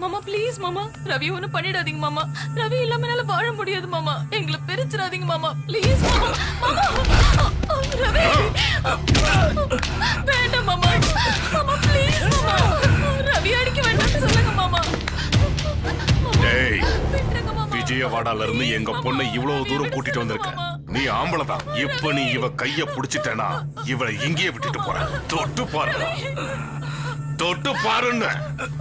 மாமா ப்ளீஸ் மாமா ரவி ஒண்ணும் பண்ணிடாதீங்க மாமா ரவி இல்லாம என்னால வாழ முடியாது மாமா எங்களை பிரிச்சிடாதீங்க மாமா ப்ளீஸ் மாமா மாமா ரவி வேண்டாம் மாமா மாமா ப்ளீஸ் மாமா ரவி அடிக்க வேண்டாம்னு சொல்லுங்க மாமா டேய் விட்டுருங்க மாமா விஜயவாடால இருந்து எங்க பொண்ணை இவ்வளவு தூரம் கூட்டிட்டு வந்திருக்க நீ ஆம்பளை தான் இப்ப நீ இவ கைய புடிச்சிட்டேனா இவளை இங்கேயே விட்டுட்டு போற தொட்டு பாரு தொட்டு பாருன்னு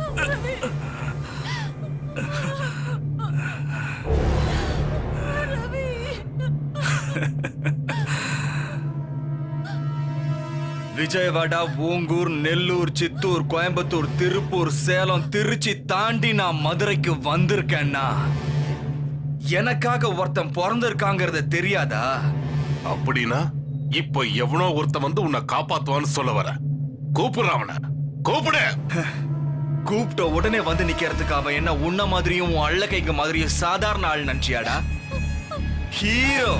விஜயவாடா ஓங்கூர் நெல்லூர் சித்தூர் கோயம்புத்தூர் திருப்பூர் சேலம் திருச்சி தாண்டி நான் மதுரைக்கு வந்திருக்கேன்னா எனக்காக ஒருத்தன் பிறந்திருக்காங்கிறது தெரியாதா அப்படின்னா இப்ப எவனோ ஒருத்தன் வந்து உன்னை காப்பாத்துவான்னு சொல்ல வர கூப்பிடுற அவன கூப்பிடு கூப்பிட்ட உடனே வந்து நிக்கிறதுக்கு அவன் என்ன உன்ன மாதிரியும் உன் அள்ளக்கைக்கு மாதிரியும் சாதாரண ஆள் நினைச்சியாடா ஹீரோ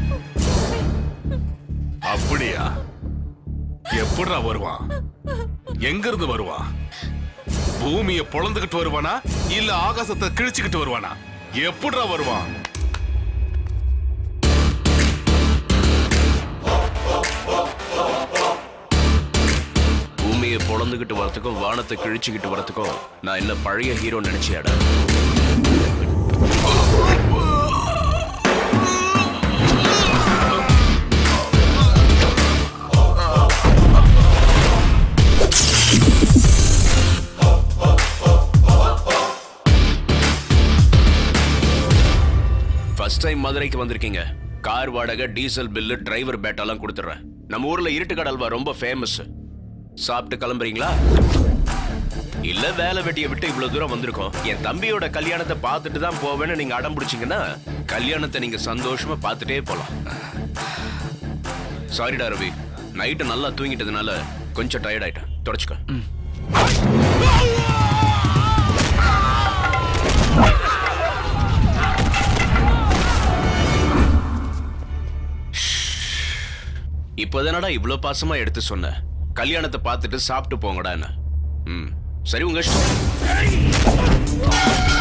அப்படியா எப்படிடா வருவான் எங்க இருந்து வருவான் பூமியை பொழந்துகிட்டு வருவானா இல்ல ஆகாசத்தை கிழிச்சுக்கிட்டு வருவானா எப்படிடா வருவான் பூமியை பொழந்துகிட்டு வரத்துக்கும் வானத்தை கிழிச்சுக்கிட்டு வரத்துக்கும் நான் என்ன பழைய ஹீரோ நினைச்சியாடா ஃபர்ஸ்ட் டைம் மதுரைக்கு வந்திருக்கீங்க கார் வாடகை டீசல் பில்லு டிரைவர் பேட்டெல்லாம் கொடுத்துட்றேன் நம்ம ஊர்ல இருட்டு கடல்வா ரொம்ப ஃபேமஸ் சாப்பிட்டு கிளம்புறீங்களா இல்ல வேலை வெட்டியை விட்டு இவ்வளவு தூரம் வந்திருக்கோம் என் தம்பியோட கல்யாணத்தை பார்த்துட்டு தான் போவேன்னு நீங்க அடம் பிடிச்சீங்கன்னா கல்யாணத்தை நீங்க சந்தோஷமா பார்த்துட்டே போலாம் சாரிடா ரவி நைட்டு நல்லா தூங்கிட்டதுனால கொஞ்சம் டயர்ட் ஆயிட்டேன் தொடச்சுக்க இப்போதானடா இவ்ளோ பாசமா எடுத்து சொன்ன கல்யாணத்தை பார்த்துட்டு சாப்பிட்டு போங்கடா என்ன ம் சரி உங்க இஷ்டம்